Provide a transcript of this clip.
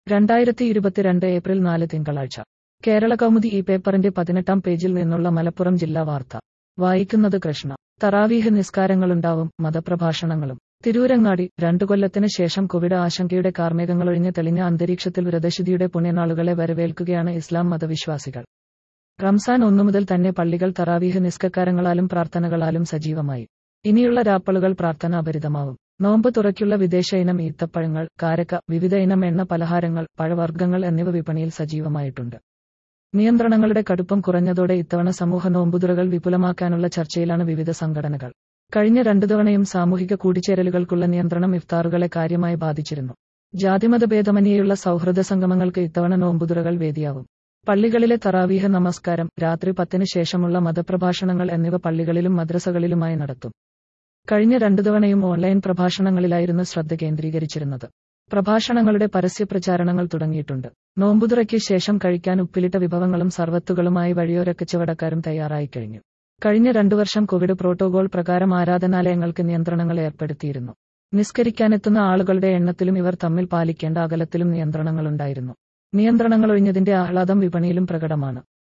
രണ്ടായിരത്തി ഇരുപത്തിരണ്ട് ഏപ്രിൽ നാല് തിങ്കളാഴ്ച കേരള കൗമുദി ഈ പേപ്പറിന്റെ പതിനെട്ടാം പേജിൽ നിന്നുള്ള മലപ്പുറം ജില്ലാ വാർത്ത വായിക്കുന്നത് കൃഷ്ണ തറാവീഹ് നിസ്കാരങ്ങളുണ്ടാവും മതപ്രഭാഷണങ്ങളും തിരൂരങ്ങാടി രണ്ടു കൊല്ലത്തിന് ശേഷം കോവിഡ് ആശങ്കയുടെ കാർമേഘങ്ങളൊഴിഞ്ഞ് തെളിഞ്ഞ അന്തരീക്ഷത്തിൽ വ്രതശുദ്ധിയുടെ പുണ്യനാളുകളെ വരവേൽക്കുകയാണ് ഇസ്ലാം മതവിശ്വാസികൾ റംസാൻ ഒന്നു മുതൽ തന്നെ പള്ളികൾ തറാവീഹ് നിസ്കക്കാരങ്ങളാലും പ്രാർത്ഥനകളാലും സജീവമായി ഇനിയുള്ള രാപ്പളുകൾ പ്രാർത്ഥനാഭരിതമാവും നോമ്പ് തുറയ്ക്കുള്ള വിദേശ ഇനം ഈത്തപ്പഴങ്ങൾ കാരക്ക വിവിധ ഇനം എണ്ണ പലഹാരങ്ങൾ പഴവർഗ്ഗങ്ങൾ എന്നിവ വിപണിയിൽ സജീവമായിട്ടുണ്ട് നിയന്ത്രണങ്ങളുടെ കടുപ്പം കുറഞ്ഞതോടെ ഇത്തവണ സമൂഹ നോമ്പുതുറകൾ വിപുലമാക്കാനുള്ള ചർച്ചയിലാണ് വിവിധ സംഘടനകൾ കഴിഞ്ഞ രണ്ടു തവണയും സാമൂഹിക കൂടിച്ചേരലുകൾക്കുള്ള നിയന്ത്രണം ഇഫ്താറുകളെ കാര്യമായി ബാധിച്ചിരുന്നു ജാതിമതഭേദമന്യേയുള്ള സൗഹൃദ സംഗമങ്ങൾക്ക് ഇത്തവണ നോമ്പുതുറകൾ വേദിയാവും പള്ളികളിലെ തറാവീഹ നമസ്കാരം രാത്രി പത്തിന് ശേഷമുള്ള മതപ്രഭാഷണങ്ങൾ എന്നിവ പള്ളികളിലും മദ്രസകളിലുമായി നടത്തും കഴിഞ്ഞ രണ്ടു തവണയും ഓൺലൈൻ പ്രഭാഷണങ്ങളിലായിരുന്നു ശ്രദ്ധ കേന്ദ്രീകരിച്ചിരുന്നത് പ്രഭാഷണങ്ങളുടെ പരസ്യപ്രചാരണങ്ങൾ തുടങ്ങിയിട്ടുണ്ട് നോമ്പുതുറയ്ക്ക് ശേഷം കഴിക്കാൻ ഉപ്പിലിട്ട വിഭവങ്ങളും സർവത്തുകളുമായി വഴിയോര കച്ചവടക്കാരും തയ്യാറായി കഴിഞ്ഞു കഴിഞ്ഞ രണ്ടു വർഷം കോവിഡ് പ്രോട്ടോകോൾ പ്രകാരം ആരാധനാലയങ്ങൾക്ക് നിയന്ത്രണങ്ങൾ ഏർപ്പെടുത്തിയിരുന്നു നിസ്കരിക്കാനെത്തുന്ന ആളുകളുടെ എണ്ണത്തിലും ഇവർ തമ്മിൽ പാലിക്കേണ്ട അകലത്തിലും നിയന്ത്രണങ്ങളുണ്ടായിരുന്നു നിയന്ത്രണങ്ങൾ ഒഴിഞ്ഞതിന്റെ ആഹ്ലാദം വിപണിയിലും പ്രകടമാണ്